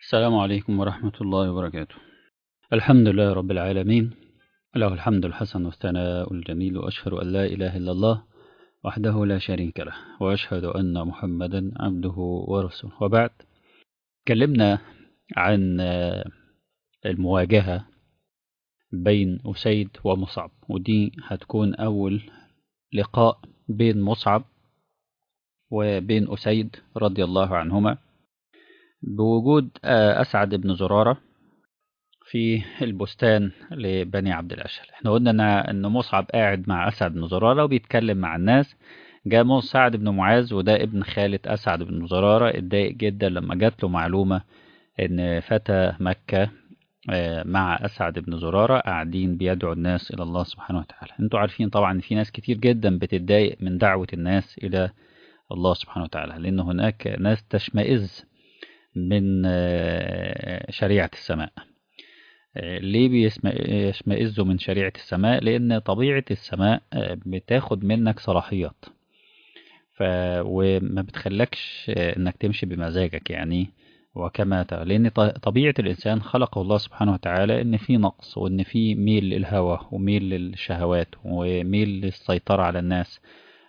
السلام عليكم ورحمة الله وبركاته الحمد لله رب العالمين له الحمد الحسن والثناء الجميل وأشهد أن لا إله إلا الله وحده لا شريك له وأشهد أن محمدا عبده ورسوله وبعد تكلمنا عن المواجهة بين أسيد ومصعب ودي هتكون أول لقاء بين مصعب وبين أسيد رضي الله عنهما بوجود أسعد بن زرارة في البستان لبني عبد الأشهل احنا قلنا ان مصعب قاعد مع أسعد بن زرارة وبيتكلم مع الناس جاء سعد بن معاذ وده ابن خالة أسعد بن زرارة اتضايق جدا لما جات له معلومة ان فتى مكة مع أسعد بن زرارة قاعدين بيدعو الناس إلى الله سبحانه وتعالى انتوا عارفين طبعا في ناس كتير جدا بتتضايق من دعوة الناس إلى الله سبحانه وتعالى لأن هناك ناس تشمئز من شريعة السماء ليه بيشمئزوا من شريعة السماء لأن طبيعة السماء بتاخد منك صلاحيات ف... وما بتخلكش انك تمشي بمزاجك يعني وكما ت... لأن طبيعة الإنسان خلقه الله سبحانه وتعالى إن في نقص وإن في ميل للهوى وميل للشهوات وميل للسيطرة على الناس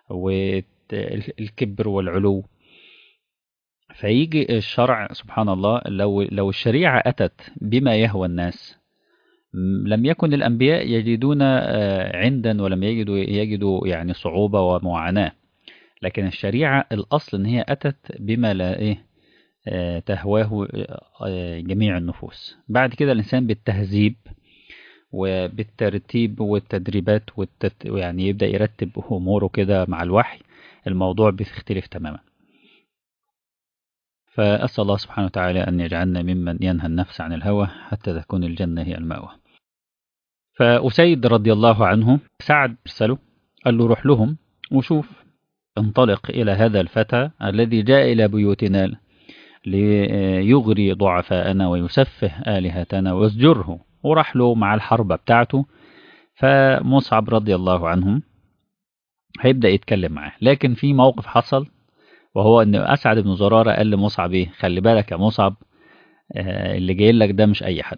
والكبر والعلو فيجي الشرع سبحان الله لو لو الشريعة أتت بما يهوى الناس لم يكن الأنبياء يجدون عندا ولم يجدوا يجدوا يعني صعوبة ومعاناة لكن الشريعة الأصل إن هي أتت بما لا إيه تهواه جميع النفوس بعد كده الإنسان بالتهذيب وبالترتيب والتدريبات والتت... يعني يبدأ يرتب أموره كده مع الوحي الموضوع بيختلف تماما فأسأل الله سبحانه وتعالى أن يجعلنا ممن ينهى النفس عن الهوى حتى تكون الجنة هي المأوى فأسيد رضي الله عنه سعد ارسله قال له روح لهم وشوف انطلق إلى هذا الفتى الذي جاء إلى بيوتنا ليغري ضعفاءنا ويسفه آلهتنا ويزجره وراح له مع الحربة بتاعته فمصعب رضي الله عنهم هيبدأ يتكلم معاه لكن في موقف حصل وهو ان اسعد بن زرارة قال لمصعب ايه خلي بالك يا مصعب آه اللي جاي لك ده مش اي حد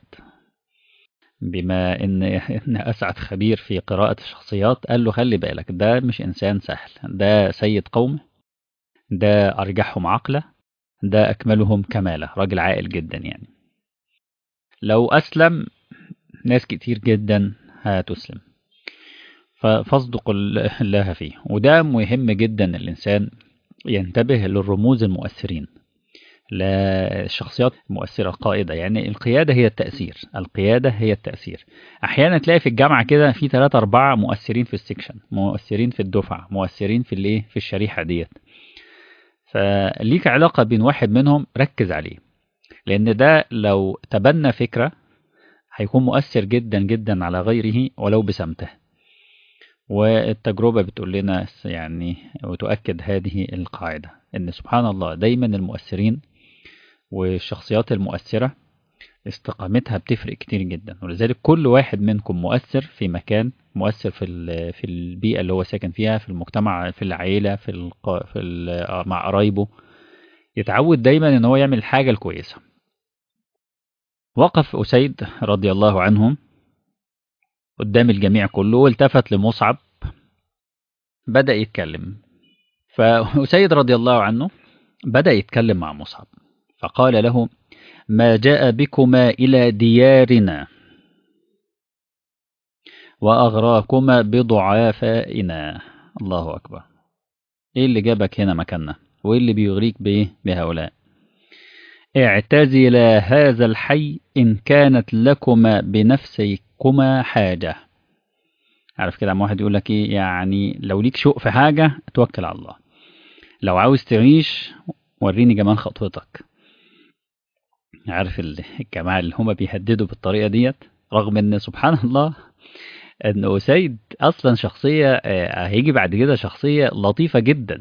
بما ان ان اسعد خبير في قراءة الشخصيات قال له خلي بالك ده مش انسان سهل ده سيد قوم ده ارجحهم عقله ده اكملهم كماله راجل عاقل جدا يعني لو اسلم ناس كتير جدا هتسلم فاصدق الله فيه وده مهم جدا الانسان ينتبه للرموز المؤثرين للشخصيات المؤثرة القائدة يعني القيادة هي التأثير القيادة هي التأثير أحيانا تلاقي في الجامعة كده في ثلاثة أربعة مؤثرين في السكشن مؤثرين في الدفعة مؤثرين في الايه في الشريحة ديت فليك علاقة بين واحد منهم ركز عليه لأن ده لو تبنى فكرة هيكون مؤثر جدا جدا على غيره ولو بسمته والتجربة بتقول لنا يعني وتؤكد هذه القاعدة إن سبحان الله دايما المؤثرين والشخصيات المؤثرة استقامتها بتفرق كتير جدا ولذلك كل واحد منكم مؤثر في مكان مؤثر في في البيئة اللي هو ساكن فيها في المجتمع في العيلة في الق... في ال... مع قرايبه يتعود دايما ان هو يعمل الحاجة الكويسة وقف أسيد رضي الله عنه قدام الجميع كله والتفت لمصعب بدأ يتكلم فأسيد رضي الله عنه بدأ يتكلم مع مصعب فقال له ما جاء بكما إلى ديارنا وأغراكما بضعافائنا الله أكبر إيه اللي جابك هنا مكاننا وإيه اللي بيغريك بإيه بهؤلاء اعتزلا هذا الحي إن كانت لكما بنفسكما حاجة عارف كده واحد يقول لك ايه يعني لو ليك شوق في حاجة توكل على الله لو عاوز تعيش وريني جمال خطوتك عارف الجماعة اللي هما بيهددوا بالطريقة ديت رغم ان سبحان الله ان أسيد اصلا شخصية هيجي بعد كده شخصية لطيفة جدا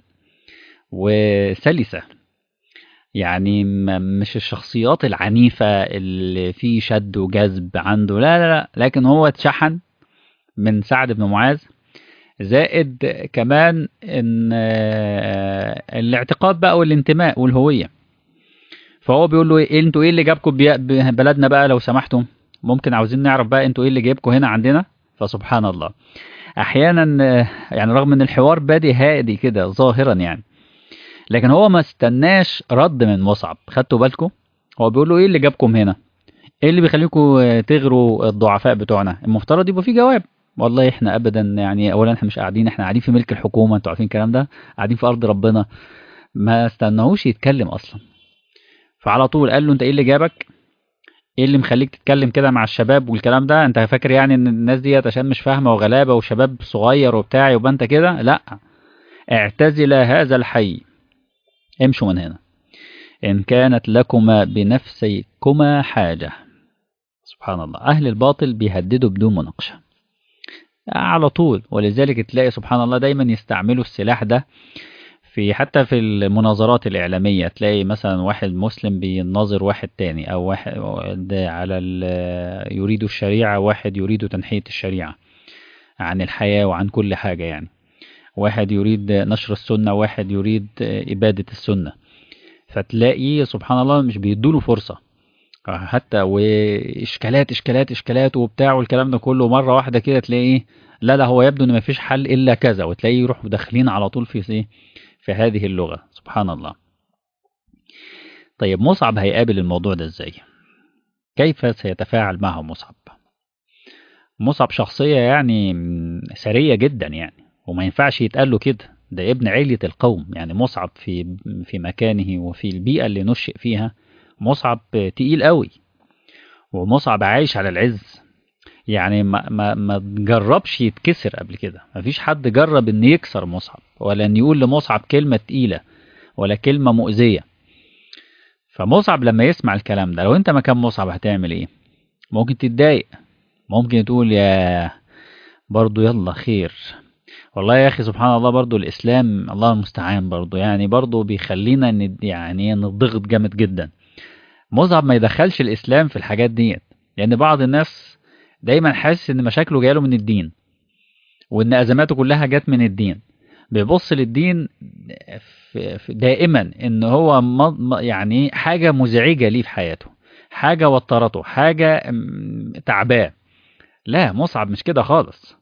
وسلسة يعني مش الشخصيات العنيفة اللي فيه شد وجذب عنده لا لا لا لكن هو اتشحن من سعد بن معاذ زائد كمان ان الاعتقاد بقى والانتماء والهوية فهو بيقول له ايه انتوا ايه اللي جابكم بي- بلدنا بقى لو سمحتم ممكن عاوزين نعرف بقى انتوا ايه اللي جايبكم هنا عندنا فسبحان الله احيانا آه، يعني رغم ان الحوار بادي هادي كده ظاهرا يعني لكن هو ما استناش رد من مصعب خدتوا بالكم هو بيقول له ايه اللي جابكم هنا ايه اللي بيخليكم آه، تغروا الضعفاء بتوعنا المفترض يبقى في جواب والله احنا ابدا يعني اولا احنا مش قاعدين احنا قاعدين في ملك الحكومه انتوا عارفين الكلام ده قاعدين في ارض ربنا ما استناهوش يتكلم اصلا فعلى طول قال له انت ايه اللي جابك ايه اللي مخليك تتكلم كده مع الشباب والكلام ده انت فاكر يعني ان الناس دي عشان مش فاهمه وغلابه وشباب صغير وبتاع يبقى انت كده لا اعتزل هذا الحي امشوا من هنا ان كانت لكما بنفسيكما حاجه سبحان الله اهل الباطل بيهددوا بدون مناقشه على طول ولذلك تلاقي سبحان الله دايما يستعملوا السلاح ده في حتى في المناظرات الإعلامية تلاقي مثلا واحد مسلم بيناظر واحد تاني أو واحد على ال- يريد الشريعة واحد يريد تنحية الشريعة عن الحياة وعن كل حاجة يعني واحد يريد نشر السنة واحد يريد إبادة السنة فتلاقي سبحان الله مش بيدوله فرصة حتى وإشكالات إشكالات إشكالات وبتاع والكلام ده كله مرة واحدة كده تلاقيه لا لا هو يبدو إن مفيش حل إلا كذا وتلاقيه يروح داخلين على طول في إيه في هذه اللغة سبحان الله طيب مصعب هيقابل الموضوع ده ازاي كيف سيتفاعل معه مصعب مصعب شخصية يعني م- ثرية جدا يعني وما ينفعش يتقال له كده ده ابن علية القوم يعني مصعب في في مكانه وفي البيئة اللي نشئ فيها مصعب تقيل قوي ومصعب عايش على العز يعني ما ما ما تجربش يتكسر قبل كده مفيش حد جرب ان يكسر مصعب ولا ان يقول لمصعب كلمة تقيلة ولا كلمة مؤذية فمصعب لما يسمع الكلام ده لو انت مكان مصعب هتعمل ايه ممكن تتضايق ممكن تقول يا برضو يلا خير والله يا اخي سبحان الله برضو الاسلام الله المستعان برضو يعني برضو بيخلينا ند يعني نضغط جامد جدا مصعب ما يدخلش الاسلام في الحاجات ديت لان بعض الناس دايما حاسس ان مشاكله جايه له من الدين وان ازماته كلها جت من الدين بيبص للدين في في دائما ان هو م- م- يعني حاجه مزعجه ليه في حياته حاجه وترته حاجه م- تعباه لا مصعب مش كده خالص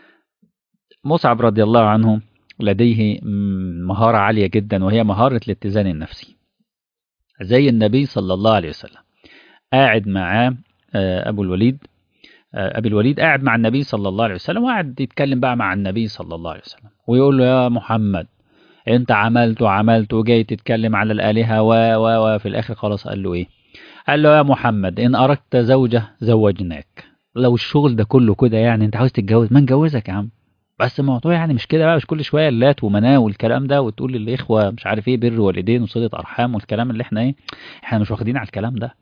مصعب رضي الله عنه لديه م- مهاره عاليه جدا وهي مهاره الاتزان النفسي زي النبي صلى الله عليه وسلم قاعد معاه آه، ابو الوليد آه، ابي الوليد قاعد مع النبي صلى الله عليه وسلم وقاعد يتكلم بقى مع النبي صلى الله عليه وسلم ويقول له يا محمد انت عملت وعملت وجاي تتكلم على الالهه و و وفي الاخر خلاص قال له ايه قال له يا محمد ان اردت زوجه زوجناك لو الشغل ده كله كده يعني انت عاوز تتجوز ما نجوزك يا عم بس الموضوع يعني مش كده بقى مش كل شويه اللات ومناه والكلام ده وتقول للاخوه مش عارف ايه بر والدين وصله ارحام والكلام اللي احنا ايه احنا مش واخدين على الكلام ده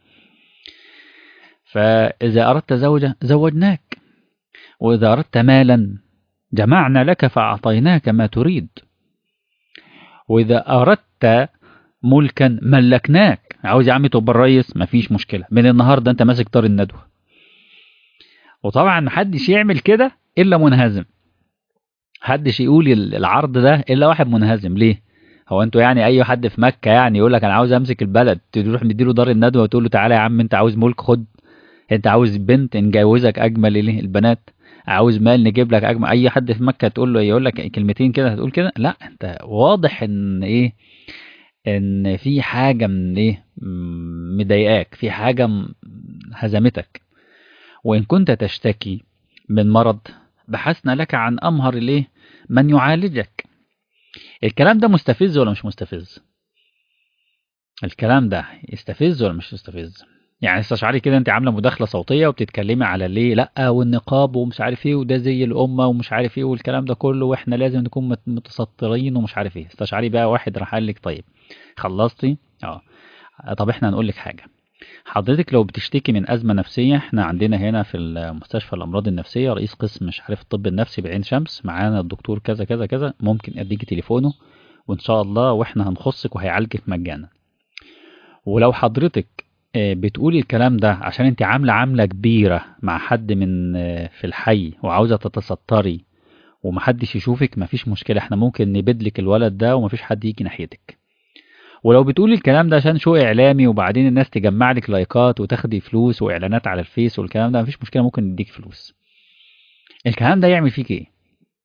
فاذا اردت زوجه زوجناك واذا اردت مالا جمعنا لك فاعطيناك ما تريد واذا اردت ملكا ملكناك عاوز يا عم تبقى الريس مفيش مشكله من النهارده انت ماسك طار الندوه وطبعا محدش يعمل كده الا منهزم محدش يقول العرض ده الا واحد منهزم ليه هو انتوا يعني اي حد في مكه يعني يقول لك انا عاوز امسك البلد تروح مديله دار الندوه وتقول له تعالى يا عم انت عاوز ملك خد انت عاوز بنت نجوزك اجمل ايه البنات عاوز مال نجيب لك اجمل اي حد في مكه تقول له يقول لك كلمتين كده هتقول كده لا انت واضح ان ايه ان في حاجه من ايه م- مضايقاك في حاجه م- هزمتك وان كنت تشتكي من مرض بحثنا لك عن امهر الايه من يعالجك الكلام ده مستفز ولا مش مستفز الكلام ده يستفز ولا مش يستفز يعني استشعري كده انت عامله مداخله صوتيه وبتتكلمي على ليه لا والنقاب ومش عارف ايه وده زي الامه ومش عارف ايه والكلام ده كله واحنا لازم نكون مت- متسترين ومش عارف ايه استشعري بقى واحد راح قال لك طيب خلصتي اه طب احنا هنقول لك حاجه حضرتك لو بتشتكي من ازمه نفسيه احنا عندنا هنا في المستشفى الامراض النفسيه رئيس قسم مش عارف الطب النفسي بعين شمس معانا الدكتور كذا كذا كذا ممكن اديكي تليفونه وان شاء الله واحنا هنخصك وهيعالجك مجانا ولو حضرتك آه، بتقولي الكلام ده عشان انت عامله عامله كبيره مع حد من آه، في الحي وعاوزه تتستري ومحدش يشوفك مفيش مشكله احنا ممكن نبدلك الولد ده ومفيش حد يجي ناحيتك ولو بتقولي الكلام ده عشان شو اعلامي وبعدين الناس تجمع لك لايكات وتاخدي فلوس واعلانات على الفيس والكلام ده مفيش مشكله ممكن نديك فلوس الكلام ده يعمل فيك ايه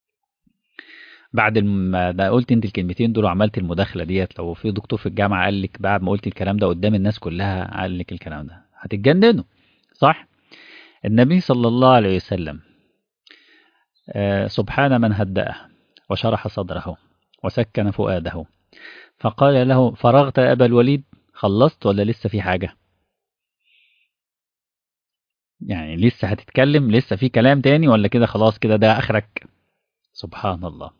بعد ما ده قلت انت الكلمتين دول وعملت المداخله ديت لو في دكتور في الجامعه قال لك بعد ما قلت الكلام ده قدام الناس كلها قال لك الكلام ده هتتجننوا صح النبي صلى الله عليه وسلم آه سبحان من هدأه وشرح صدره وسكن فؤاده فقال له فرغت يا أبا الوليد خلصت ولا لسه في حاجة يعني لسه هتتكلم لسه في كلام تاني ولا كده خلاص كده ده آخرك سبحان الله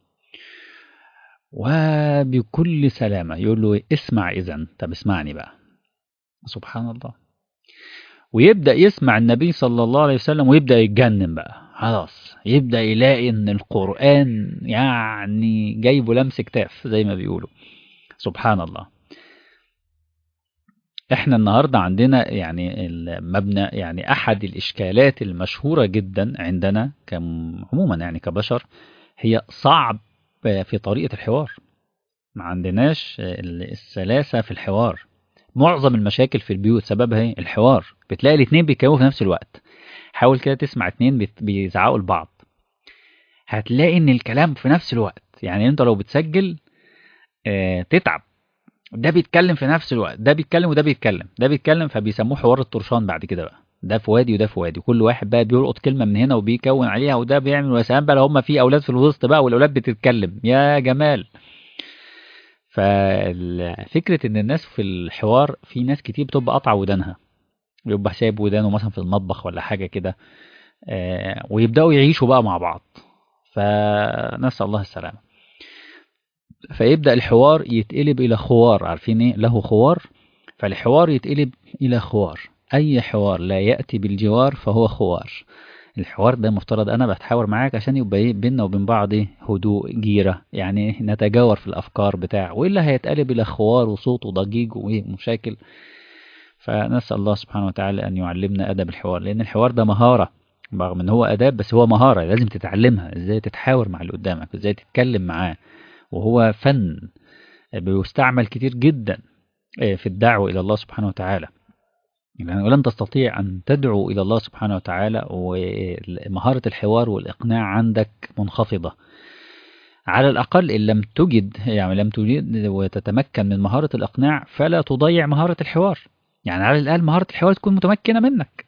وبكل سلامة يقول له اسمع إذا طب اسمعني بقى سبحان الله ويبدأ يسمع النبي صلى الله عليه وسلم ويبدأ يتجنن بقى خلاص يبدأ يلاقي ان القرآن يعني جايبه لمس كتاف زي ما بيقولوا سبحان الله احنا النهاردة عندنا يعني المبنى يعني احد الاشكالات المشهورة جدا عندنا عموما يعني كبشر هي صعب في طريقة الحوار ما عندناش السلاسة في الحوار معظم المشاكل في البيوت سببها ايه الحوار بتلاقي الاثنين بيتكلموا في نفس الوقت حاول كده تسمع اتنين بيزعقوا لبعض هتلاقي ان الكلام في نفس الوقت يعني انت لو بتسجل اه تتعب ده بيتكلم في نفس الوقت ده بيتكلم وده بيتكلم ده بيتكلم فبيسموه حوار الطرشان بعد كده بقى ده في وادي وده في وادي كل واحد بقى بيلقط كلمه من هنا وبيكون عليها وده بيعمل ويا سلام بقى لو هم في اولاد في الوسط بقى والاولاد بتتكلم يا جمال ففكره ان الناس في الحوار في ناس كتير بتبقى قاطعه ودانها يبقى سايب ودانه مثلا في المطبخ ولا حاجه كده آه ويبداوا يعيشوا بقى مع بعض فنسال الله السلامه فيبدا الحوار يتقلب الى خوار عارفين ايه له خوار فالحوار يتقلب الى خوار اي حوار لا ياتي بالجوار فهو خوار الحوار ده مفترض انا بتحاور معاك عشان يبقى ايه بيننا وبين بعض ايه هدوء جيره يعني نتجاور في الافكار بتاع والا هيتقلب الى خوار وصوت وضجيج ومشاكل فنسال الله سبحانه وتعالى ان يعلمنا ادب الحوار لان الحوار ده مهاره رغم ان هو اداب بس هو مهاره لازم تتعلمها ازاي تتحاور مع اللي قدامك ازاي تتكلم معاه وهو فن بيستعمل كتير جدا في الدعوه الى الله سبحانه وتعالى يعني ولن تستطيع أن تدعو إلى الله سبحانه وتعالى ومهارة الحوار والإقناع عندك منخفضة على الأقل إن لم تجد يعني لم تجد وتتمكن من مهارة الإقناع فلا تضيع مهارة الحوار يعني على الأقل مهارة الحوار تكون متمكنة منك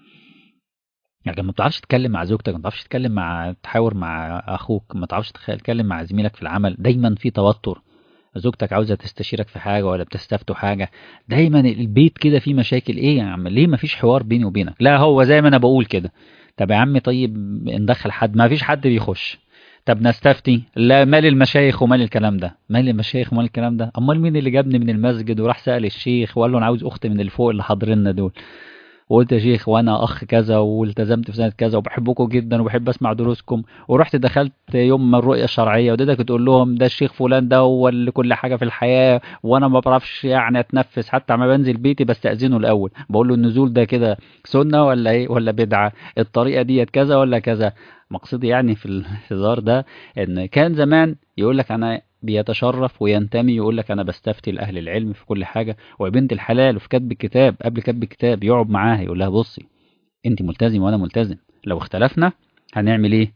يعني ما بتعرفش تتكلم مع زوجتك ما بتعرفش تتكلم مع تحاور مع أخوك ما بتعرفش تتكلم مع زميلك في العمل دايما في توتر زوجتك عاوزه تستشيرك في حاجه ولا بتستفتوا حاجه دايما البيت كده فيه مشاكل ايه يا عم ليه ما فيش حوار بيني وبينك لا هو زي ما انا بقول كده طب يا عم طيب ندخل حد ما فيش حد بيخش طب نستفتي لا مال المشايخ ومال الكلام ده مال المشايخ ومال الكلام ده امال مين اللي جابني من المسجد وراح سال الشيخ وقال له انا عاوز اختي من اللي فوق اللي حاضريننا دول وقلت يا شيخ وانا اخ كذا والتزمت في سنه كذا وبحبكم جدا وبحب اسمع دروسكم ورحت دخلت يوم الرؤيه الشرعيه وديتك تقول لهم ده الشيخ فلان ده هو اللي كل حاجه في الحياه وانا ما بعرفش يعني اتنفس حتى ما بنزل بيتي بستاذنه الاول بقول له النزول ده كده سنه ولا ايه ولا بدعه الطريقه ديت كذا ولا كذا مقصدي يعني في الهزار ده ان كان زمان يقول لك انا بيتشرف وينتمي يقول لك انا بستفتي لاهل العلم في كل حاجه وبنت الحلال وفي كتب الكتاب قبل كتب الكتاب يقعد معاها يقول لها بصي انت ملتزم وانا ملتزم لو اختلفنا هنعمل ايه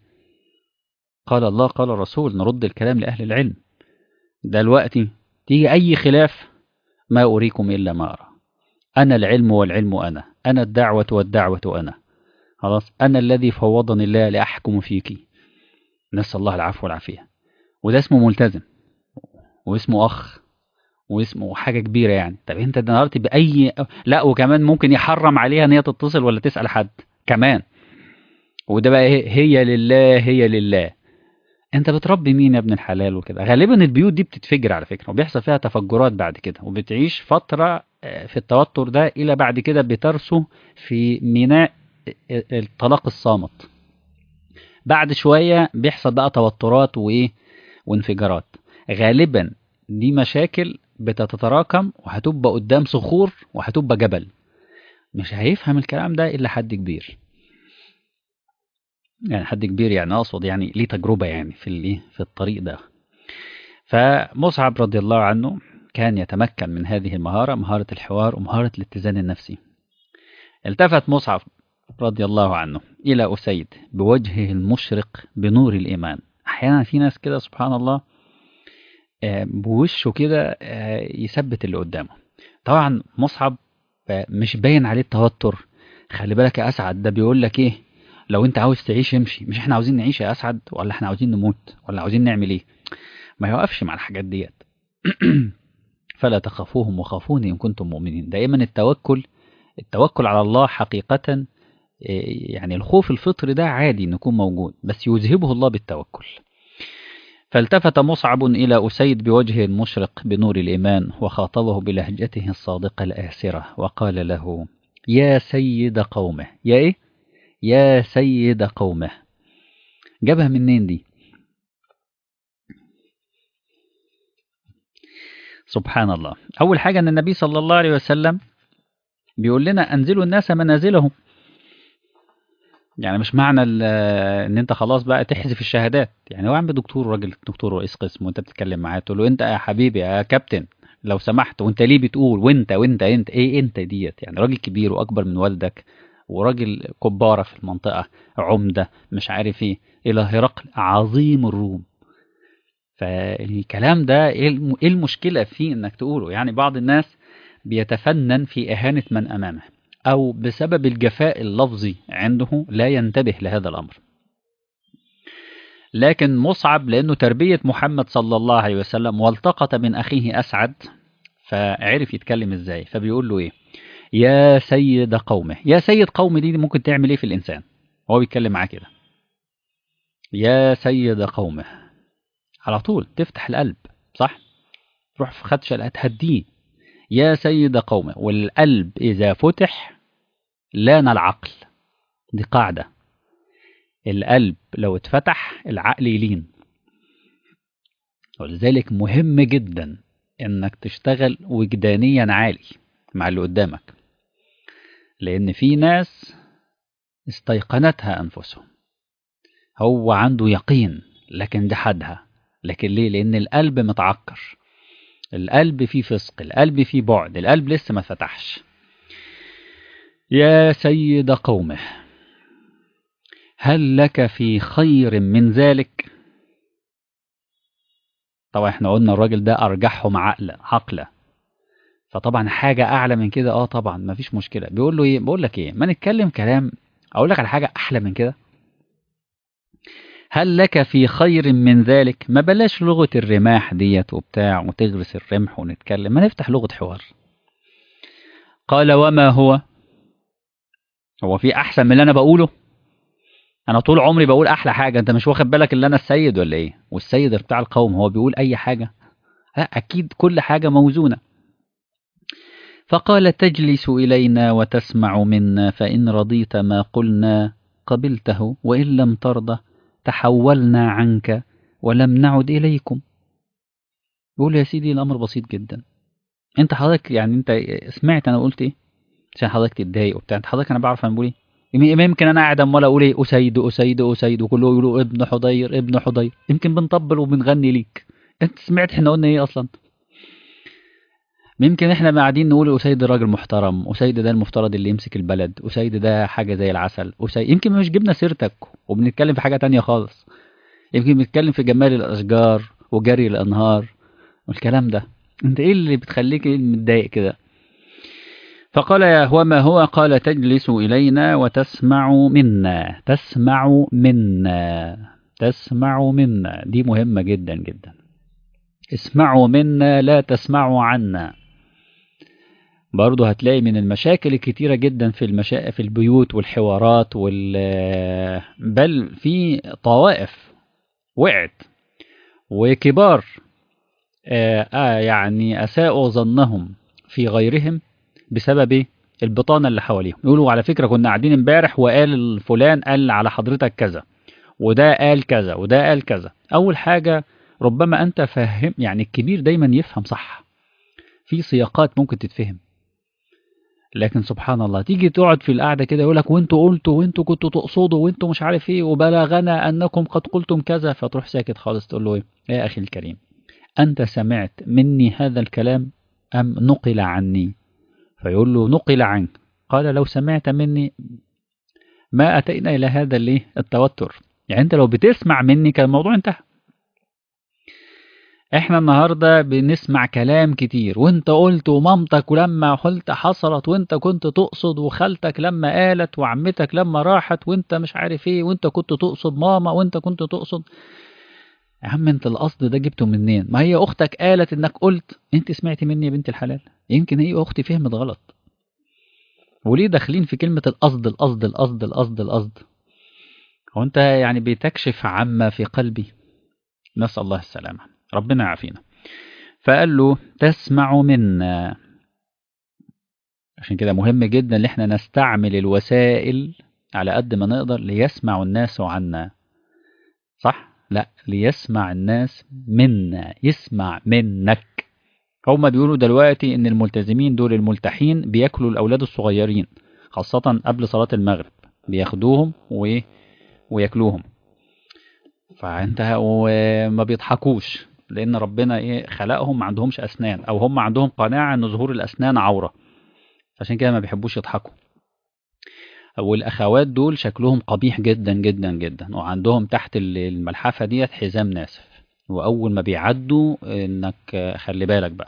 قال الله قال الرسول نرد الكلام لاهل العلم دلوقتي تيجي اي خلاف ما اريكم الا ما ارى انا العلم والعلم انا انا الدعوه والدعوه انا خلاص انا الذي فوضني الله لاحكم فيك نسال الله العفو والعافيه وده اسمه ملتزم واسمه اخ واسمه حاجه كبيره يعني طب انت النهارده باي لا وكمان ممكن يحرم عليها ان هي تتصل ولا تسال حد كمان وده بقى ايه هي لله هي لله انت بتربي مين يا ابن الحلال وكده غالبا البيوت دي بتتفجر على فكره وبيحصل فيها تفجرات بعد كده وبتعيش فتره في التوتر ده الى بعد كده بترسو في ميناء الطلاق الصامت بعد شويه بيحصل بقى توترات وايه وانفجارات غالبا دي مشاكل بتتراكم وهتبقى قدام صخور وهتبقى جبل مش هيفهم الكلام ده الا حد كبير يعني حد كبير يعني اقصد يعني ليه تجربه يعني في الايه في الطريق ده فمصعب رضي الله عنه كان يتمكن من هذه المهارة مهارة الحوار ومهارة الاتزان النفسي التفت مصعب رضي الله عنه إلى أسيد بوجهه المشرق بنور الإيمان أحيانا في ناس كده سبحان الله بوشه كده يثبت اللي قدامه طبعا مصعب مش باين عليه التوتر خلي بالك يا أسعد ده بيقول لك إيه لو أنت عاوز تعيش امشي مش إحنا عاوزين نعيش يا أسعد ولا إحنا عاوزين نموت ولا عاوزين نعمل إيه ما يوقفش مع الحاجات ديت فلا تخافوهم وخافوني إن كنتم مؤمنين دائما التوكل التوكل على الله حقيقة يعني الخوف الفطري ده عادي نكون موجود بس يذهبه الله بالتوكل فالتفت مصعب إلى أسيد بوجه مشرق بنور الإيمان وخاطبه بلهجته الصادقة الآسرة وقال له يا سيد قومه يا إيه؟ يا سيد قومه جابها منين دي سبحان الله أول حاجة أن النبي صلى الله عليه وسلم بيقول لنا أنزلوا الناس منازلهم يعني مش معنى ان انت خلاص بقى تحذف الشهادات يعني هو عم دكتور راجل دكتور رئيس قسم وانت بتتكلم معاه تقول له انت يا حبيبي يا كابتن لو سمحت وانت ليه بتقول وانت وانت انت ايه انت ديت يعني راجل كبير واكبر من والدك وراجل كبارة في المنطقة عمدة مش عارف ايه الى هرقل عظيم الروم فالكلام ده ايه المشكلة فيه انك تقوله يعني بعض الناس بيتفنن في اهانة من امامه أو بسبب الجفاء اللفظي عنده لا ينتبه لهذا الأمر لكن مصعب لأنه تربية محمد صلى الله عليه وسلم والتقط من أخيه أسعد فعرف يتكلم إزاي فبيقول له إيه يا سيد قومه يا سيد قومي دي ممكن تعمل إيه في الإنسان هو بيتكلم معاه كده يا سيد قومه على طول تفتح القلب صح روح في خدش هتهديه يا سيد قومه والقلب إذا فتح لان العقل دي قاعدة القلب لو اتفتح العقل يلين ولذلك مهم جدا انك تشتغل وجدانيا عالي مع اللي قدامك لان في ناس استيقنتها انفسهم هو عنده يقين لكن جحدها لكن ليه لان القلب متعكر القلب فيه فسق القلب فيه بعد القلب لسه ما فتحش يا سيد قومه هل لك في خير من ذلك طبعا احنا قلنا الراجل ده ارجحهم عقلا عقلا فطبعا حاجة اعلى من كده اه طبعا ما فيش مشكلة بيقول له ايه بقول لك ايه ما نتكلم كلام اقول لك على حاجة احلى من كده هل لك في خير من ذلك ما بلاش لغة الرماح ديت وبتاع وتغرس الرمح ونتكلم ما نفتح لغة حوار قال وما هو هو في احسن من اللي انا بقوله انا طول عمري بقول احلى حاجة انت مش واخد بالك ان انا السيد ولا ايه والسيد بتاع القوم هو بيقول اي حاجة لا اكيد كل حاجة موزونة فقال تجلس الينا وتسمع منا فان رضيت ما قلنا قبلته وان لم ترضى تحولنا عنك ولم نعد إليكم بقول يا سيدي الأمر بسيط جدا أنت حضرتك يعني أنت سمعت أنا قلت إيه عشان حضرتك تتضايق وبتاع أنت حضرتك أنا بعرف أنا بقول إيه يمكن أنا قاعد أمال أقول إيه أسيد أسيد أسيد وكله يقولوا ابن حضير ابن حضير يمكن بنطبل وبنغني ليك أنت سمعت إحنا قلنا إيه أصلا يمكن احنا قاعدين نقول أسيد ده راجل محترم أسيد ده المفترض اللي يمسك البلد أسيد ده حاجة زي العسل أسيد يمكن مش جبنا سيرتك وبنتكلم في حاجة تانية خالص يمكن بنتكلم في جمال الأشجار وجري الأنهار والكلام ده انت ايه اللي بتخليك متضايق كده فقال يا هو ما هو قال تجلس إلينا وتسمع منا تسمع منا تسمع منا دي مهمة جدا جدا اسمعوا منا لا تسمعوا عنا برضه هتلاقي من المشاكل الكتيرة جدا في المشا... في البيوت والحوارات وال بل في طوائف وقعت وكبار آه آه يعني أساءوا ظنهم في غيرهم بسبب البطانة اللي حواليهم يقولوا على فكرة كنا قاعدين امبارح وقال فلان قال على حضرتك كذا وده قال كذا وده قال كذا أول حاجة ربما أنت فاهم يعني الكبير دايما يفهم صح في سياقات ممكن تتفهم لكن سبحان الله تيجي تقعد في القعدة كده يقول لك وانتوا قلتوا وانتوا كنتوا تقصدوا وانتوا مش عارف ايه وبلغنا انكم قد قلتم كذا فتروح ساكت خالص تقول له ايه يا اخي الكريم أنت سمعت مني هذا الكلام أم نقل عني فيقول له نقل عنك قال لو سمعت مني ما أتينا إلى هذا اللي التوتر يعني أنت لو بتسمع مني كان الموضوع انتهى احنا النهاردة بنسمع كلام كتير وانت قلت ومامتك ولما قلت حصلت وانت كنت تقصد وخالتك لما قالت وعمتك لما راحت وانت مش عارف ايه وانت كنت تقصد ماما وانت كنت تقصد يا عم انت القصد ده جبته منين ما هي اختك قالت انك قلت انت سمعتي مني يا بنت الحلال يمكن هي اختي فهمت غلط وليه داخلين في كلمة القصد القصد القصد القصد القصد هو انت يعني بتكشف عما في قلبي نسأل الله السلامة ربنا يعافينا فقال له تسمع منا عشان كده مهم جدا ان احنا نستعمل الوسائل على قد ما نقدر ليسمع الناس عنا صح لا ليسمع الناس منا يسمع منك هما بيقولوا دلوقتي ان الملتزمين دول الملتحين بياكلوا الاولاد الصغيرين خاصة قبل صلاة المغرب بياخدوهم و... وياكلوهم فانت وما بيضحكوش لان ربنا ايه خلقهم ما عندهمش اسنان او هم عندهم قناعة ان ظهور الاسنان عورة عشان كده ما بيحبوش يضحكوا والاخوات دول شكلهم قبيح جدا جدا جدا وعندهم تحت الملحفة ديت حزام ناسف واول ما بيعدوا انك خلي بالك بقى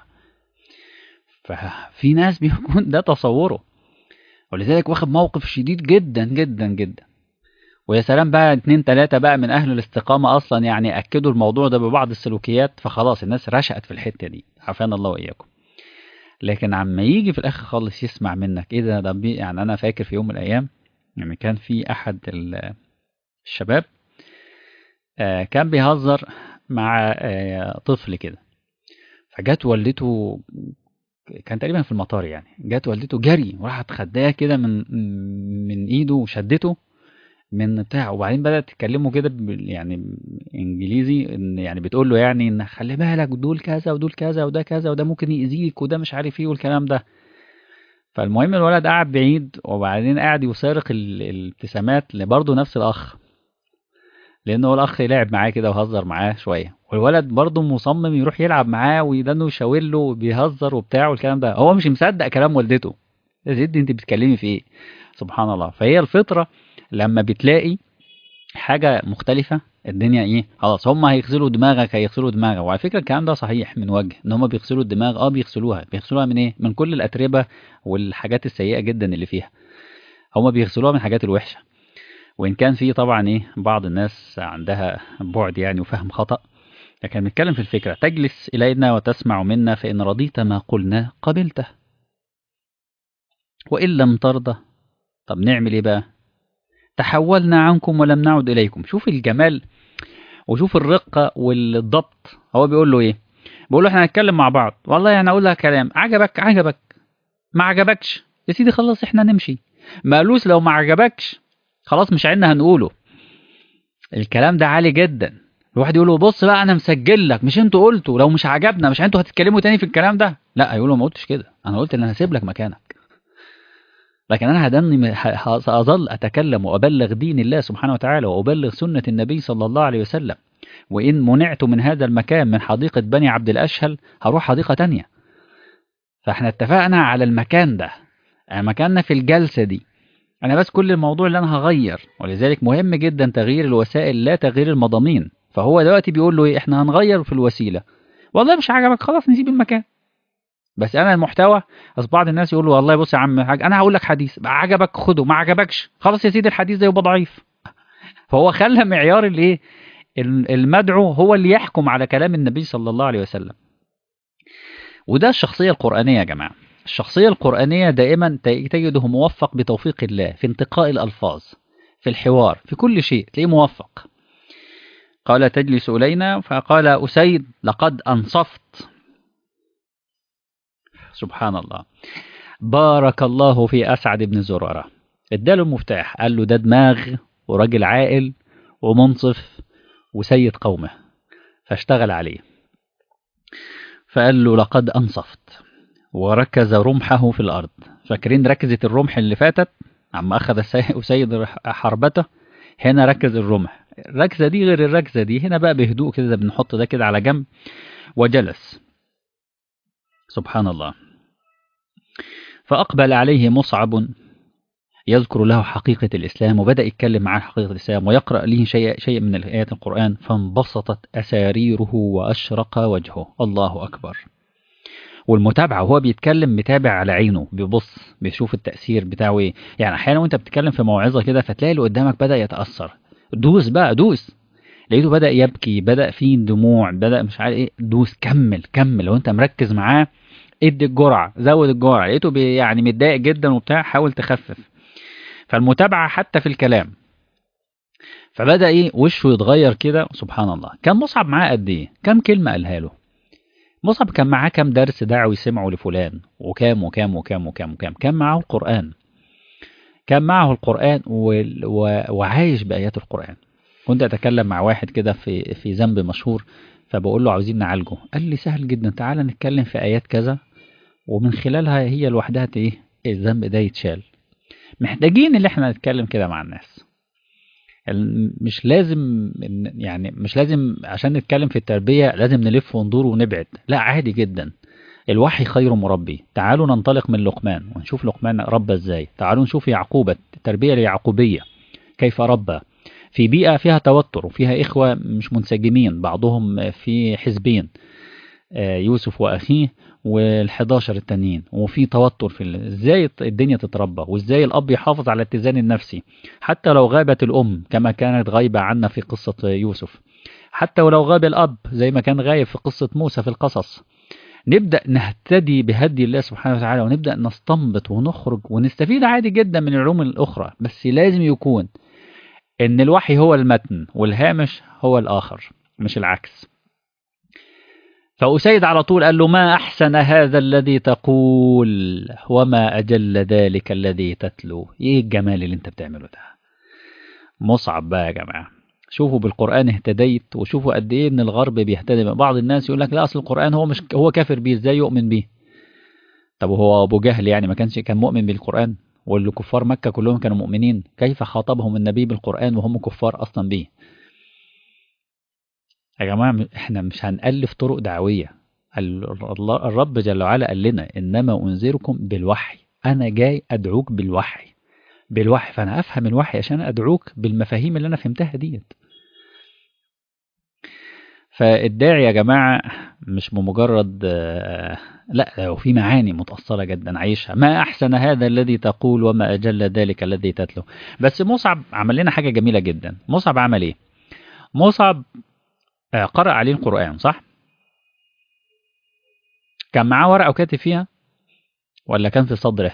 ففي ناس بيكون ده تصوره ولذلك واخد موقف شديد جدا جدا جدا ويا سلام بقى اتنين تلاتة بقى من أهل الاستقامة أصلا يعني أكدوا الموضوع ده ببعض السلوكيات فخلاص الناس رشقت في الحتة دي عافانا الله وإياكم لكن عما يجي في الآخر خالص يسمع منك إيه ده ده يعني أنا فاكر في يوم من الأيام يعني كان في أحد الشباب آه كان بيهزر مع آه طفل كده فجت والدته كان تقريبا في المطار يعني جت والدته جري وراحت خداه كده من من ايده وشدته من بتاع وبعدين بدات تكلمه كده يعني انجليزي ان يعني بتقول له يعني ان خلي بالك دول كذا ودول كذا وده كذا وده ممكن يأذيك وده مش عارف ايه والكلام ده فالمهم الولد قعد بعيد وبعدين قاعد يسارق الابتسامات برضه نفس الاخ لان هو الاخ لعب معاه كده وهزر معاه شويه والولد برضه مصمم يروح يلعب معاه ويدنه يشاور له وبيهزر وبتاع والكلام ده هو مش مصدق كلام والدته يا زد انت بتتكلمي في ايه سبحان الله فهي الفطره لما بتلاقي حاجه مختلفه الدنيا ايه خلاص هم هيغسلوا دماغك هيغسلوا دماغك وعلى فكره الكلام ده صحيح من وجه ان هم بيغسلوا الدماغ اه بيغسلوها بيغسلوها من ايه من كل الاتربه والحاجات السيئه جدا اللي فيها هم بيغسلوها من الحاجات الوحشه وإن كان في طبعا إيه بعض الناس عندها بعد يعني وفهم خطأ لكن بنتكلم في الفكرة تجلس إلينا وتسمع منا فإن رضيت ما قلنا قبلته وإن لم ترضى طب نعمل إيه بقى تحولنا عنكم ولم نعد إليكم شوف الجمال وشوف الرقة والضبط هو بيقول له إيه بيقول له إحنا هنتكلم مع بعض والله يعني أقول لك كلام عجبك عجبك ما عجبكش يا سيدي خلاص إحنا نمشي ما قالوش لو ما عجبكش خلاص مش عيننا هنقوله الكلام ده عالي جدا الواحد يقول له بص بقى انا مسجل لك مش انتوا قلتوا لو مش عجبنا مش انتوا هتتكلموا تاني في الكلام ده لا هيقول له ما قلتش كده انا قلت ان انا هسيب لك مكانك لكن انا هدني ساظل اتكلم وابلغ دين الله سبحانه وتعالى وابلغ سنه النبي صلى الله عليه وسلم وان منعت من هذا المكان من حديقه بني عبد الاشهل هروح حديقه تانية فاحنا اتفقنا على المكان ده مكاننا في الجلسه دي انا بس كل الموضوع اللي انا هغير ولذلك مهم جدا تغيير الوسائل لا تغيير المضامين فهو دلوقتي بيقول له ايه احنا هنغير في الوسيله والله مش عجبك خلاص نسيب المكان بس انا المحتوى اصل بعض الناس يقولوا والله بص يا عم حاج انا هقول لك حديث عجبك خده ما عجبكش خلاص يا سيدي الحديث ده يبقى ضعيف فهو خلى معيار الايه المدعو هو اللي يحكم على كلام النبي صلى الله عليه وسلم وده الشخصيه القرانيه يا جماعه الشخصية القرآنية دائما تجده موفق بتوفيق الله في انتقاء الألفاظ في الحوار في كل شيء تلاقيه موفق قال تجلس إلينا فقال أسيد لقد أنصفت سبحان الله بارك الله في أسعد بن زرارة اداله المفتاح قال له ده دماغ وراجل عاقل ومنصف وسيد قومه فاشتغل عليه فقال له لقد أنصفت وركز رمحه في الأرض فاكرين ركزت الرمح اللي فاتت عم أخذ أسيد حربته هنا ركز الرمح الركزة دي غير الركزة دي هنا بقى بهدوء كده بنحط ده كده على جنب وجلس سبحان الله فأقبل عليه مصعب يذكر له حقيقة الإسلام وبدأ يتكلم معاه حقيقة الإسلام ويقرأ له شيء, شيء من آيات القرآن فانبسطت أساريره وأشرق وجهه الله أكبر والمتابعة وهو بيتكلم متابع على عينه بيبص بيشوف التأثير بتاعه ايه يعني أحيانا وأنت بتتكلم في موعظة كده فتلاقي اللي قدامك بدأ يتأثر دوس بقى دوس لقيته بدأ يبكي بدأ فيه دموع بدأ مش عارف ايه دوس كمل كمل لو أنت مركز معاه ادي الجرعة زود الجرعة لقيته بي يعني متضايق جدا وبتاع حاول تخفف فالمتابعة حتى في الكلام فبدأ ايه وشه يتغير كده سبحان الله كان مصعب معاه قد ايه كام كلمة قالها له مصعب كان معاه كام درس دعوي سمعه لفلان وكام وكام وكام وكام وكام كان معه القرآن كان معه القرآن و... و... وعايش بآيات القرآن كنت أتكلم مع واحد كده في في ذنب مشهور فبقول له عاوزين نعالجه قال لي سهل جدا تعالى نتكلم في آيات كذا ومن خلالها هي لوحدها ايه الذنب ده يتشال محتاجين اللي احنا نتكلم كده مع الناس مش لازم يعني مش لازم عشان نتكلم في التربية لازم نلف وندور ونبعد لا عادي جدا الوحي خير مربي تعالوا ننطلق من لقمان ونشوف لقمان ربى ازاي تعالوا نشوف يعقوب التربية اليعقوبية كيف ربى في بيئة فيها توتر وفيها إخوة مش منسجمين بعضهم في حزبين يوسف وأخيه وال11 التانيين وفي توتر في ازاي الدنيا تتربى وازاي الاب يحافظ على الاتزان النفسي حتى لو غابت الام كما كانت غايبه عنا في قصه يوسف حتى ولو غاب الاب زي ما كان غايب في قصه موسى في القصص نبدا نهتدي بهدي الله سبحانه وتعالى ونبدا نستنبط ونخرج ونستفيد عادي جدا من العلوم الاخرى بس لازم يكون ان الوحي هو المتن والهامش هو الاخر مش العكس فأسيد على طول قال له ما أحسن هذا الذي تقول وما أجل ذلك الذي تتلو إيه الجمال اللي أنت بتعمله ده مصعب بقى يا جماعة شوفوا بالقرآن اهتديت وشوفوا قد إيه إن الغرب بيهتدي بعض الناس يقول لك لا أصل القرآن هو مش هو كافر بيه إزاي يؤمن بيه طب وهو أبو جهل يعني ما كانش كان مؤمن بالقرآن واللي كفار مكة كلهم كانوا مؤمنين كيف خاطبهم النبي بالقرآن وهم كفار أصلا بيه يا جماعة احنا مش هنألف طرق دعوية الرب جل وعلا قال لنا إنما أنذركم بالوحي أنا جاي أدعوك بالوحي بالوحي فأنا أفهم الوحي عشان أدعوك بالمفاهيم اللي أنا فهمتها ديت فالداعي يا جماعة مش بمجرد لا لو في معاني متأصلة جدا عايشها ما أحسن هذا الذي تقول وما أجل ذلك الذي تتلو بس مصعب عمل لنا حاجة جميلة جدا مصعب عمل إيه مصعب قرأ عليه القرآن صح كان معاه ورقة وكاتب فيها ولا كان في صدره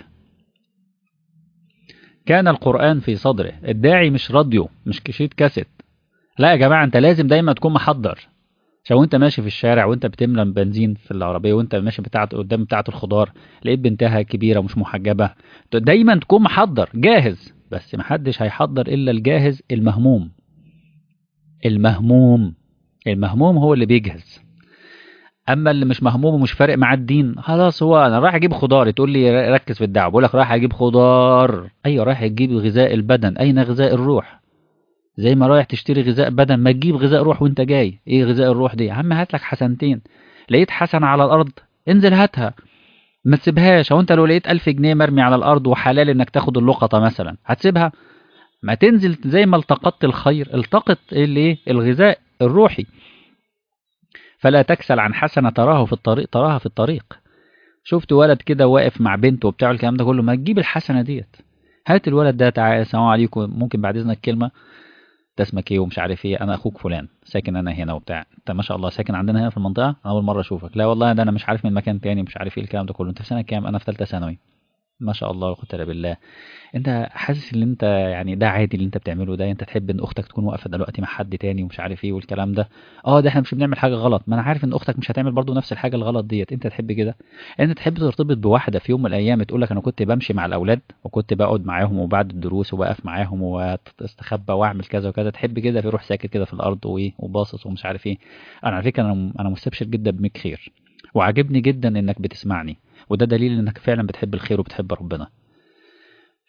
كان القرآن في صدره الداعي مش راديو مش كشيت كاسيت لا يا جماعة انت لازم دايما تكون محضر عشان وانت ماشي في الشارع وانت بتملى بنزين في العربية وانت ماشي بتاعت قدام بتاعة الخضار لقيت بنتها كبيرة مش محجبة دايما تكون محضر جاهز بس محدش هيحضر الا الجاهز المهموم المهموم المهموم هو اللي بيجهز اما اللي مش مهموم ومش فارق معاه الدين خلاص هو انا رايح اجيب خضار تقول لي ركز في الدعوه بقول لك رايح اجيب خضار ايوه رايح تجيب غذاء البدن اين غذاء الروح زي ما رايح تشتري غذاء بدن ما تجيب غذاء روح وانت جاي ايه غذاء الروح دي يا عم هات لك حسنتين لقيت حسنه على الارض انزل هاتها ما تسيبهاش هو انت لو لقيت ألف جنيه مرمي على الارض وحلال انك تاخد اللقطه مثلا هتسيبها ما تنزل زي ما التقطت الخير التقط الايه الغذاء الروحي فلا تكسل عن حسنة تراه في الطريق تراها في الطريق شفت ولد كده واقف مع بنته وبتاع الكلام ده كله ما تجيب الحسنة ديت هات الولد ده تعالى السلام عليكم ممكن بعد اذنك كلمة انت اسمك ايه ومش عارف ايه انا اخوك فلان ساكن انا هنا وبتاع انت ما شاء الله ساكن عندنا هنا في المنطقة انا اول مرة اشوفك لا والله ده انا مش عارف من مكان تاني مش عارف ايه الكلام ده كله انت في سنة كام انا في ثالثة ثانوي ما شاء الله قدر بالله انت حاسس ان انت يعني ده عادي اللي انت بتعمله ده انت تحب ان اختك تكون واقفه دلوقتي مع حد تاني ومش عارف ايه والكلام ده اه ده احنا مش بنعمل حاجه غلط ما انا عارف ان اختك مش هتعمل برضو نفس الحاجه الغلط ديت انت تحب كده انت تحب ترتبط بواحده في يوم من الايام تقول لك انا كنت بمشي مع الاولاد وكنت بقعد معاهم وبعد الدروس وبقف معاهم واستخبى واعمل كذا وكذا تحب كده في روح ساكت كده في الارض وايه وباصص ومش عارف ايه انا على فكره انا انا مستبشر جدا بميك خير وعاجبني جدا انك بتسمعني وده دليل انك فعلا بتحب الخير وبتحب ربنا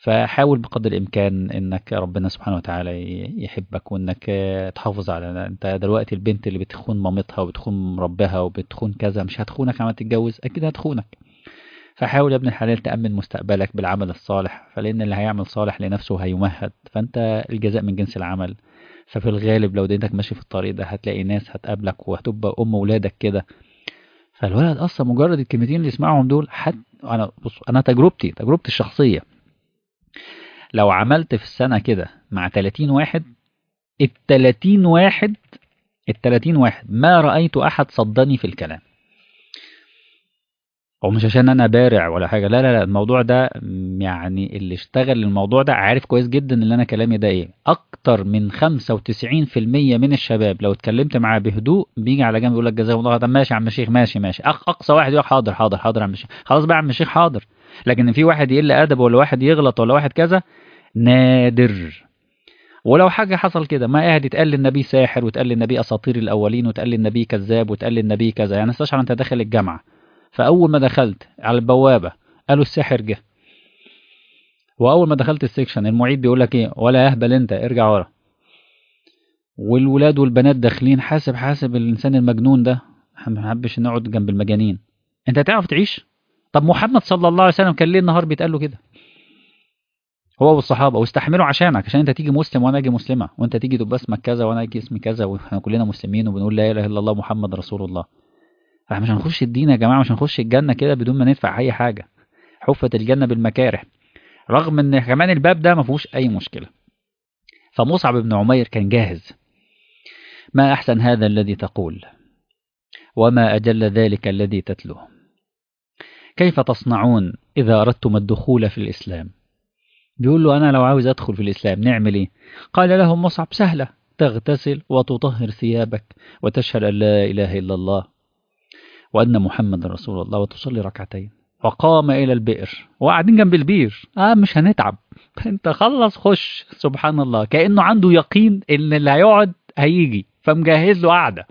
فحاول بقدر الامكان انك ربنا سبحانه وتعالى يحبك وانك تحافظ على انت دلوقتي البنت اللي بتخون مامتها وبتخون ربها وبتخون كذا مش هتخونك عما تتجوز اكيد هتخونك فحاول يا ابن الحلال تأمن مستقبلك بالعمل الصالح فلأن اللي هيعمل صالح لنفسه هيمهد فأنت الجزاء من جنس العمل ففي الغالب لو دينك ماشي في الطريق ده هتلاقي ناس هتقابلك وهتبقى أم ولادك كده فالولد أصلا مجرد الكلمتين اللي يسمعهم دول حد أنا بص أنا تجربتي تجربتي الشخصية لو عملت في السنة كده مع 30 واحد ال 30 واحد ال 30 واحد ما رأيت أحد صدني في الكلام هو مش عشان انا بارع ولا حاجه لا لا لا الموضوع ده يعني اللي اشتغل الموضوع ده عارف كويس جدا ان انا كلامي ده ايه اكتر من 95% من الشباب لو اتكلمت معاه بهدوء بيجي على جنب يقول لك جزاه الله ده ماشي يا عم الشيخ ماشي ماشي أق اقصى واحد يقول حاضر حاضر حاضر يا عم الشيخ خلاص بقى يا عم الشيخ حاضر لكن في واحد يقل ادب ولا واحد يغلط ولا واحد كذا نادر ولو حاجة حصل كده ما قاعد يتقال للنبي ساحر وتقال للنبي أساطير الأولين وتقال للنبي كذاب وتقال للنبي كذا يعني استشعر أنت داخل الجامعة فأول ما دخلت على البوابة قالوا الساحر جه وأول ما دخلت السكشن المعيد بيقول لك إيه ولا أهبل أنت ارجع ورا والولاد والبنات داخلين حاسب حاسب الإنسان المجنون ده ما بنحبش نقعد جنب المجانين أنت تعرف تعيش طب محمد صلى الله عليه وسلم كان ليه النهار بيتقال له كده هو والصحابه واستحملوا عشانك عشان انت تيجي مسلم وانا اجي مسلمه وانت تيجي تبقى اسمك كذا وانا اجي اسمي كذا واحنا كلنا مسلمين وبنقول لا اله الا الله محمد رسول الله فاحنا مش هنخش الدين يا جماعه مش هنخش الجنه كده بدون ما ندفع اي حاجه حفت الجنه بالمكاره رغم ان كمان الباب ده ما فيهوش اي مشكله فمصعب بن عمير كان جاهز ما احسن هذا الذي تقول وما اجل ذلك الذي تتلوه كيف تصنعون اذا اردتم الدخول في الاسلام بيقول له أنا لو عاوز أدخل في الإسلام نعمل إيه قال له مصعب سهلة تغتسل وتطهر ثيابك وتشهد أن لا إله إلا الله وأن محمد رسول الله وتصلي ركعتين وقام إلى البئر وقاعدين جنب البير آه مش هنتعب أنت خلص خش سبحان الله كأنه عنده يقين إن اللي هيقعد هيجي فمجهز له قعدة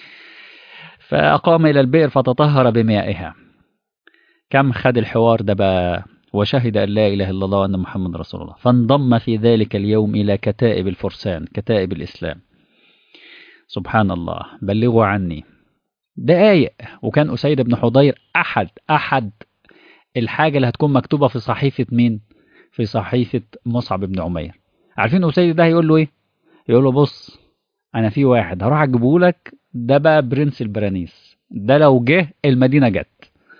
فأقام إلى البئر فتطهر بمائها كم خد الحوار ده بقى وشهد أن لا إله إلا الله وأن محمد رسول الله فانضم في ذلك اليوم إلى كتائب الفرسان كتائب الإسلام سبحان الله بلغوا عني دقايق وكان أسيد بن حضير أحد أحد الحاجة اللي هتكون مكتوبة في صحيفة مين في صحيفة مصعب بن عمير عارفين أسيد ده هيقول له إيه يقول له بص أنا في واحد هروح أجيبه لك ده بقى برنس البرانيس ده لو جه المدينة جت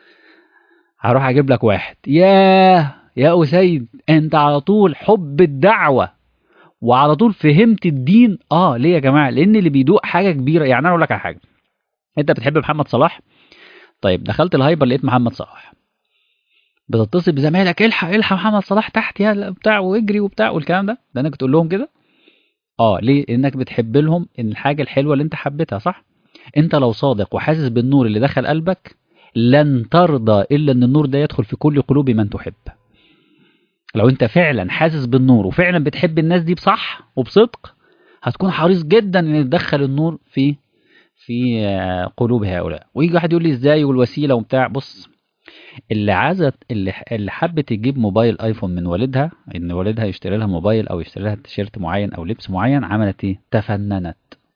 هروح اجيب لك واحد ياه يا أسيد انت على طول حب الدعوة وعلى طول فهمت الدين اه ليه يا جماعة لان اللي بيدوق حاجة كبيرة يعني انا اقول لك على حاجة انت بتحب محمد صلاح طيب دخلت الهايبر لقيت محمد صلاح بتتصل بزمايلك الحق الحق محمد صلاح تحت يا بتاع واجري وبتاع والكلام ده ده انك تقول لهم كده اه ليه انك بتحب لهم ان الحاجة الحلوة اللي انت حبيتها صح انت لو صادق وحاسس بالنور اللي دخل قلبك لن ترضى إلا أن النور ده يدخل في كل قلوب من تحب لو أنت فعلا حاسس بالنور وفعلا بتحب الناس دي بصح وبصدق هتكون حريص جدا أن تدخل النور في في قلوب هؤلاء ويجي واحد يقول لي ازاي والوسيله وبتاع بص اللي عايزه اللي اللي حبت تجيب موبايل ايفون من والدها ان والدها يشتري لها موبايل او يشتري لها تيشيرت معين او لبس معين عملت ايه تفننت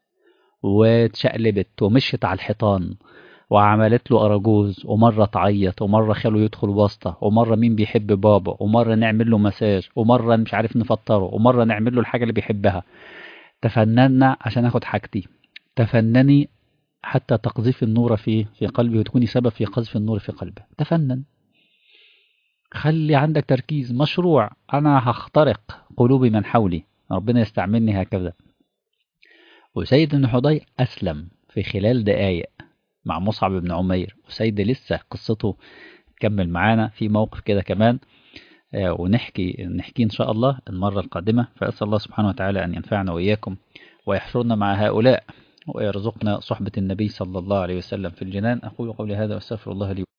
واتشقلبت ومشيت على الحيطان وعملت له أراجوز ومرة تعيط ومرة خاله يدخل واسطة ومرة مين بيحب بابا ومرة نعمل له مساج ومرة مش عارف نفطره ومرة نعمل له الحاجة اللي بيحبها تفننا عشان اخد حاجتي تفنني حتى تقذف النور في في قلبي وتكوني سبب في قذف النور في قلبه تفنن خلي عندك تركيز مشروع أنا هخترق قلوب من حولي ربنا يستعملني هكذا وسيد بن حضير أسلم في خلال دقايق مع مصعب بن عمير وسيد لسه قصته تكمل معانا في موقف كده كمان ونحكي نحكي إن شاء الله المرة القادمة فأسأل الله سبحانه وتعالى أن ينفعنا وإياكم ويحشرنا مع هؤلاء ويرزقنا صحبة النبي صلى الله عليه وسلم في الجنان أقول قولي هذا واستغفر الله لي